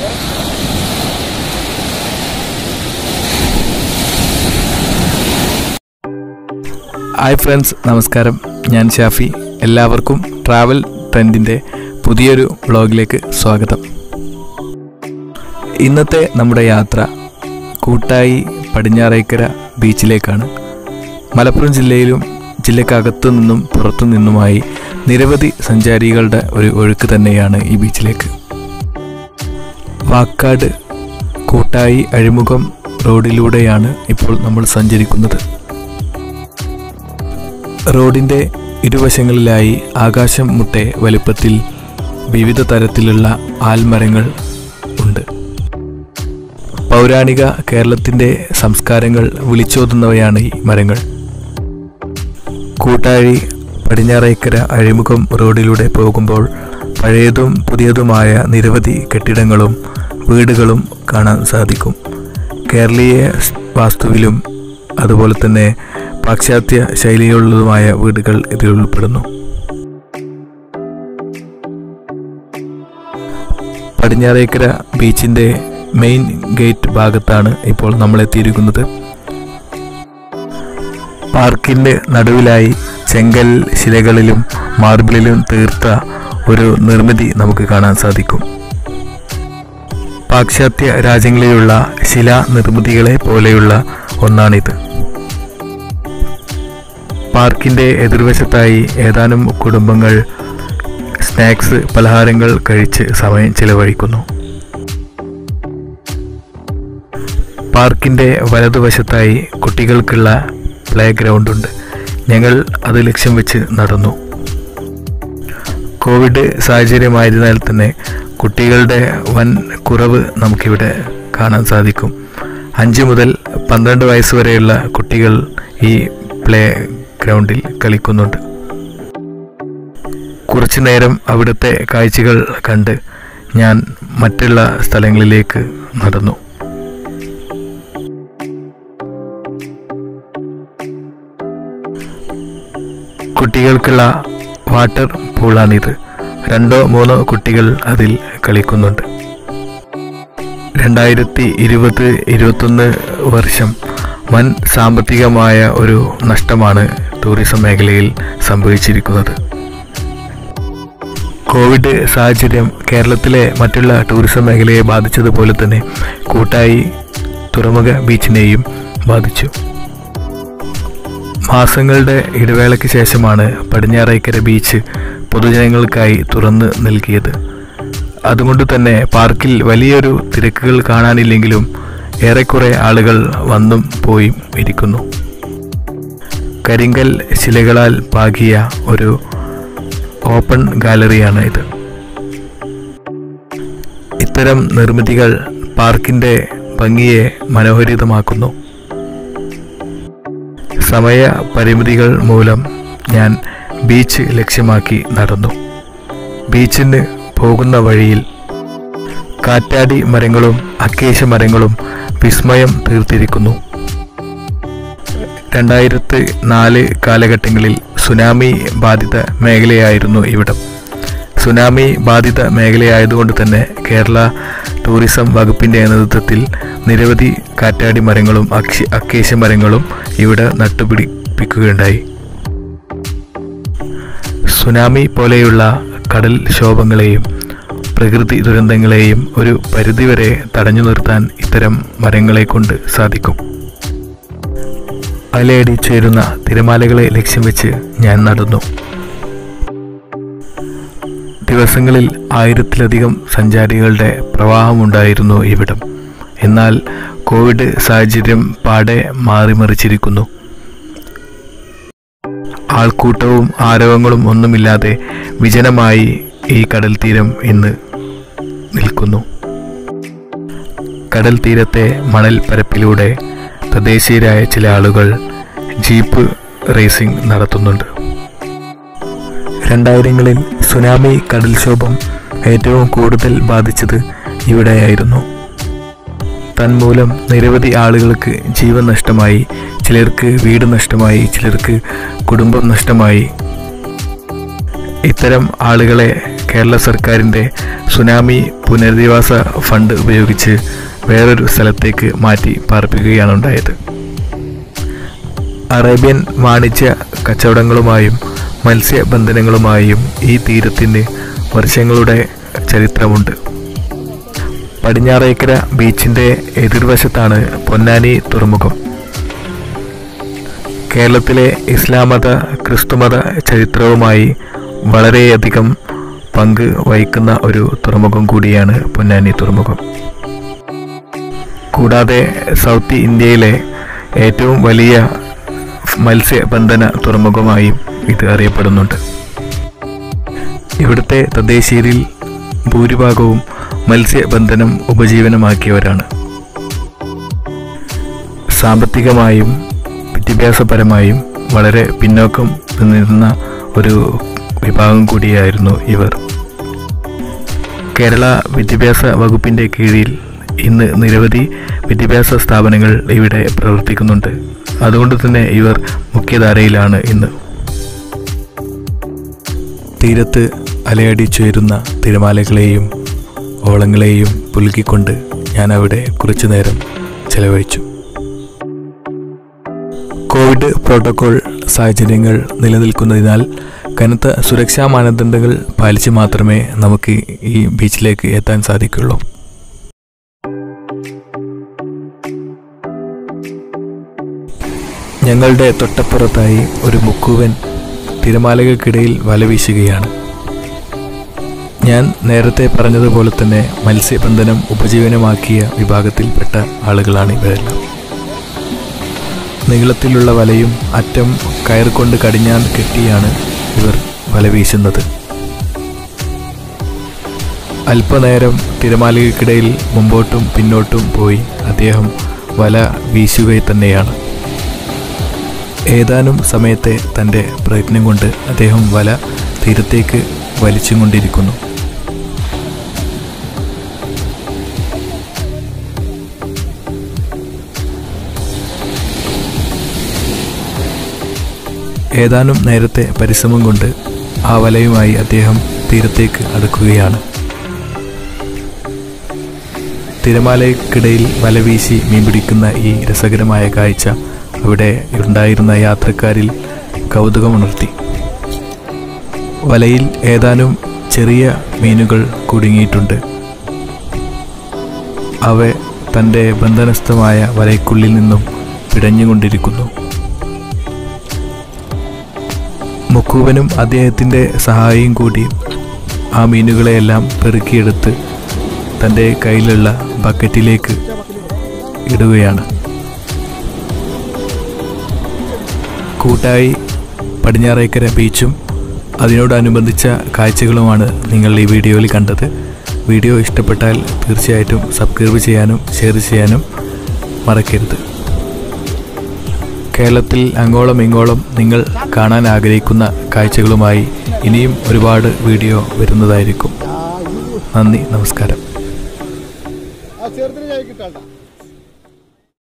hi friends നമസ്കാരം ഞാൻ ഷാഫി എല്ലാവർക്കും ട്രാവൽ ട്രെൻഡിൻ്റെ പുതിയൊരു വ്ളോഗിലേക്ക് സ്വാഗതം ഇന്നത്തെ നമ്മുടെ യാത്ര കൂട്ടായി പടിഞ്ഞാറേക്കര ബീച്ചിലേക്കാണ് മലപ്പുറം ജില്ലയിലും ജില്ലക്കകത്തു നിന്നും പുറത്തു നിന്നുമായി നിരവധി സഞ്ചാരികളുടെ ഒരു ഒഴുക്ക് തന്നെയാണ് ഈ ബീച്ചിലേക്ക് വാക്കാട് കൂട്ടായി അഴിമുഖം റോഡിലൂടെയാണ് ഇപ്പോൾ നമ്മൾ സഞ്ചരിക്കുന്നത് റോഡിൻ്റെ ഇരുവശങ്ങളിലായി ആകാശം മുട്ടെ വലുപ്പത്തിൽ വിവിധ തരത്തിലുള്ള ആൽമരങ്ങൾ ഉണ്ട് പൗരാണിക കേരളത്തിൻ്റെ സംസ്കാരങ്ങൾ വിളിച്ചോതുന്നവയാണ് ഈ മരങ്ങൾ കൂട്ടാഴി പടിഞ്ഞാറേക്കര അഴിമുഖം റോഡിലൂടെ പോകുമ്പോൾ പഴയതും പുതിയതുമായ നിരവധി കെട്ടിടങ്ങളും വീടുകളും കാണാൻ സാധിക്കും കേരളീയ വാസ്തുവിലും അതുപോലെ തന്നെ പാശ്ചാത്യ ശൈലിയുള്ളതുമായ വീടുകൾ ഇതിൽ ഉൾപ്പെടുന്നു പടിഞ്ഞാറേക്കര ബീച്ചിൻ്റെ മെയിൻ ഗേറ്റ് ഭാഗത്താണ് ഇപ്പോൾ നമ്മൾ എത്തിയിരിക്കുന്നത് പാർക്കിൻ്റെ നടുവിലായി ചെങ്കൽ ശിലകളിലും മാർബിളിലും തീർത്ത ഒരു നിർമ്മിതി നമുക്ക് കാണാൻ സാധിക്കും പാശ്ചാത്യ രാജ്യങ്ങളിലുള്ള ശിലാ നിർമ്മിതികളെ പോലെയുള്ള ഒന്നാണിത് പാർക്കിന്റെ എതിർവശത്തായി ഏതാനും കുടുംബങ്ങൾ സ്നാക്സ് പലഹാരങ്ങൾ കഴിച്ച് സമയം ചിലവഴിക്കുന്നു പാർക്കിന്റെ വലതുവശത്തായി കുട്ടികൾക്കുള്ള പ്ലേ ഗ്രൗണ്ട് ഉണ്ട് ഞങ്ങൾ അത് ലക്ഷ്യം വെച്ച് നടന്നു കോവിഡ് സാഹചര്യമായതിനാൽ തന്നെ കുട്ടികളുടെ വൻ കുറവ് നമുക്കിവിടെ കാണാൻ സാധിക്കും അഞ്ച് മുതൽ പന്ത്രണ്ട് വയസ്സ് വരെയുള്ള കുട്ടികൾ ഈ പ്ലേ ഗ്രൗണ്ടിൽ കളിക്കുന്നുണ്ട് കുറച്ചു നേരം അവിടുത്തെ കാഴ്ചകൾ കണ്ട് ഞാൻ മറ്റുള്ള സ്ഥലങ്ങളിലേക്ക് നടന്നു കുട്ടികൾക്കുള്ള വാട്ടർ പൂളാണിത് രണ്ടോ മൂന്നോ കുട്ടികൾ അതിൽ കളിക്കുന്നുണ്ട് രണ്ടായിരത്തി ഇരുപത് ഇരുപത്തൊന്ന് വർഷം വൻ സാമ്പത്തികമായ ഒരു നഷ്ടമാണ് ടൂറിസം മേഖലയിൽ സംഭവിച്ചിരിക്കുന്നത് കോവിഡ് സാഹചര്യം കേരളത്തിലെ മറ്റുള്ള ടൂറിസം മേഖലയെ ബാധിച്ചതുപോലെ തന്നെ കൂട്ടായി തുറമുഖ ബീച്ചിനെയും ബാധിച്ചു മാസങ്ങളുടെ ഇടവേളയ്ക്ക് ശേഷമാണ് പടിഞ്ഞാറേക്കര ബീച്ച് പൊതുജനങ്ങൾക്കായി തുറന്ന് നൽകിയത് അതുകൊണ്ട് തന്നെ പാർക്കിൽ വലിയൊരു തിരക്കുകൾ കാണാനില്ലെങ്കിലും ഏറെക്കുറെ ആളുകൾ വന്നും പോയും ഇരിക്കുന്നു കരിങ്കൽ ശിലകളാൽ പാകിയ ഒരു ഓപ്പൺ ഗാലറിയാണ് ഇത് ഇത്തരം നിർമ്മിതികൾ പാർക്കിൻ്റെ ഭംഗിയെ മനോഹരിതമാക്കുന്നു സമയ പരിമിതികൾ മൂലം ഞാൻ ബീച്ച് ലക്ഷ്യമാക്കി നടന്നു ബീച്ചിന് പോകുന്ന വഴിയിൽ കാറ്റാടി മരങ്ങളും അക്കേശ മരങ്ങളും വിസ്മയം തീർത്തിരിക്കുന്നു രണ്ടായിരത്തി നാല് കാലഘട്ടങ്ങളിൽ സുനാമി ബാധിത മേഖലയായിരുന്നു ഇവിടം സുനാമി ബാധിത മേഖലയായതുകൊണ്ട് തന്നെ കേരള ടൂറിസം വകുപ്പിൻ്റെ നേതൃത്വത്തിൽ നിരവധി കാറ്റാടി മരങ്ങളും അക്ഷി അക്കേശ മരങ്ങളും ഇവിടെ നട്ടുപിടിപ്പിക്കുകയുണ്ടായി സുനാമി പോലെയുള്ള കടൽ ക്ഷോഭങ്ങളെയും പ്രകൃതി ദുരന്തങ്ങളെയും ഒരു പരിധിവരെ തടഞ്ഞു നിർത്താൻ ഇത്തരം മരങ്ങളെ കൊണ്ട് സാധിക്കും അലയടിച്ചേരുന്ന തിരമാലകളെ ലക്ഷ്യം വെച്ച് ഞാൻ നടന്നു ദിവസങ്ങളിൽ ആയിരത്തിലധികം സഞ്ചാരികളുടെ പ്രവാഹമുണ്ടായിരുന്നു ഇവിടം എന്നാൽ കോവിഡ് സാഹചര്യം പാടെ മാറിമറിച്ചിരിക്കുന്നു ആൾക്കൂട്ടവും ആരവങ്ങളും ഒന്നുമില്ലാതെ വിജനമായി ഈ കടൽ തീരം ഇന്ന് നിൽക്കുന്നു കടൽ തീരത്തെ മണൽ പരപ്പിലൂടെ തദ്ദേശീയരായ ചില ആളുകൾ ജീപ്പ് റേസിംഗ് നടത്തുന്നുണ്ട് രണ്ടായിരങ്ങളിൽ സുനാമി കടൽക്ഷോഭം ഏറ്റവും കൂടുതൽ ബാധിച്ചത് ഇവിടെയായിരുന്നു തന്മൂലം നിരവധി ആളുകൾക്ക് ജീവൻ നഷ്ടമായി ചിലർക്ക് വീട് നഷ്ടമായി ചിലർക്ക് കുടുംബം നഷ്ടമായി ഇത്തരം ആളുകളെ കേരള സർക്കാരിൻ്റെ സുനാമി പുനരധിവാസ ഫണ്ട് ഉപയോഗിച്ച് വേറൊരു സ്ഥലത്തേക്ക് മാറ്റി പാർപ്പിക്കുകയാണ് ഉണ്ടായത് അറേബ്യൻ വാണിജ്യ കച്ചവടങ്ങളുമായും മത്സ്യബന്ധനങ്ങളുമായും ഈ തീരത്തിന് വർഷങ്ങളുടെ ചരിത്രമുണ്ട് പടിഞ്ഞാറേക്കര ബീച്ചിൻ്റെ എതിർവശത്താണ് പൊന്നാനി തുറമുഖം കേരളത്തിലെ ഇസ്ലാം മത ക്രിസ്തുമത ചരിത്രവുമായി വളരെയധികം പങ്ക് വഹിക്കുന്ന ഒരു തുറമുഖം കൂടിയാണ് പൊന്നാനി തുറമുഖം കൂടാതെ സൗത്ത് ഇന്ത്യയിലെ ഏറ്റവും വലിയ മത്സ്യബന്ധന തുറമുഖമായും ഇത് അറിയപ്പെടുന്നുണ്ട് ഇവിടുത്തെ തദ്ദേശീയരിൽ ഭൂരിഭാഗവും മത്സ്യബന്ധനം ഉപജീവനമാക്കിയവരാണ് സാമ്പത്തികമായും വിദ്യാഭ്യാസപരമായും വളരെ പിന്നോക്കം നിന്നിരുന്ന ഒരു വിഭാഗം കൂടിയായിരുന്നു ഇവർ കേരള വിദ്യാഭ്യാസ വകുപ്പിൻ്റെ കീഴിൽ ഇന്ന് നിരവധി വിദ്യാഭ്യാസ സ്ഥാപനങ്ങൾ ഇവിടെ പ്രവർത്തിക്കുന്നുണ്ട് അതുകൊണ്ട് തന്നെ ഇവർ മുഖ്യധാരയിലാണ് ഇന്ന് തീരത്ത് അലയടിച്ചുയരുന്ന തിരമാലകളെയും ഓളങ്ങളെയും പുലുക്കിക്കൊണ്ട് ഞാൻ അവിടെ കുറച്ചു നേരം ചെലവഴിച്ചു കോവിഡ് പ്രോട്ടോകോൾ സാഹചര്യങ്ങൾ നിലനിൽക്കുന്നതിനാൽ കനത്ത സുരക്ഷാ മാനദണ്ഡങ്ങൾ പാലിച്ച് മാത്രമേ നമുക്ക് ഈ ബീച്ചിലേക്ക് എത്താൻ സാധിക്കുള്ളൂ ഞങ്ങളുടെ തൊട്ടപ്പുറത്തായി ഒരു മുക്കുവൻ തിരമാലകൾക്കിടയിൽ വല വീശുകയാണ് ഞാൻ നേരത്തെ പറഞ്ഞതുപോലെ തന്നെ മത്സ്യബന്ധനം ഉപജീവനമാക്കിയ വിഭാഗത്തിൽപ്പെട്ട ആളുകളാണ് ഇവരെല്ലാം നീളത്തിലുള്ള വലയും അറ്റം കയർ കൊണ്ട് കടിഞ്ഞാൻ കെട്ടിയാണ് ഇവർ വല വീശുന്നത് അല്പനേരം തിരമാലകൾക്കിടയിൽ മുമ്പോട്ടും പിന്നോട്ടും പോയി അദ്ദേഹം വല വീശുക തന്നെയാണ് ഏതാനും സമയത്തെ തൻ്റെ പ്രയത്നം കൊണ്ട് അദ്ദേഹം വല തീരത്തേക്ക് വലിച്ചും കൊണ്ടിരിക്കുന്നു ഏതാനും നേരത്തെ പരിശ്രമം കൊണ്ട് ആ വലയുമായി അദ്ദേഹം തീരത്തേക്ക് അടുക്കുകയാണ് തിരമാലയ്ക്കിടയിൽ വല വീശി മീൻ പിടിക്കുന്ന ഈ രസകരമായ കാഴ്ച അവിടെ ഉണ്ടായിരുന്ന യാത്രക്കാരിൽ കൗതുകമുണർത്തി വലയിൽ ഏതാനും ചെറിയ മീനുകൾ കുടുങ്ങിയിട്ടുണ്ട് അവ തൻ്റെ ബന്ധനസ്ഥമായ വലയ്ക്കുള്ളിൽ നിന്നും പിടഞ്ഞുകൊണ്ടിരിക്കുന്നു മുക്കൂവനും അദ്ദേഹത്തിൻ്റെ സഹായിയും കൂടി ആ മീനുകളെയെല്ലാം പെറുക്കിയെടുത്ത് തൻ്റെ കയ്യിലുള്ള ബക്കറ്റിലേക്ക് ഇടുകയാണ് കൂട്ടായി പടിഞ്ഞാറേക്കര ബീച്ചും അതിനോടനുബന്ധിച്ച കാഴ്ചകളുമാണ് നിങ്ങൾ ഈ വീഡിയോയിൽ കണ്ടത് വീഡിയോ ഇഷ്ടപ്പെട്ടാൽ തീർച്ചയായിട്ടും സബ്സ്ക്രൈബ് ചെയ്യാനും ഷെയർ ചെയ്യാനും മറക്കരുത് കേരളത്തിൽ അങ്ങോളം ഇങ്ങോളം നിങ്ങൾ കാണാൻ ആഗ്രഹിക്കുന്ന കാഴ്ചകളുമായി ഇനിയും ഒരുപാട് വീഡിയോ വരുന്നതായിരിക്കും നന്ദി നമസ്കാരം ആ ചെറുതിന് കൈ കിട്ടാണ്ട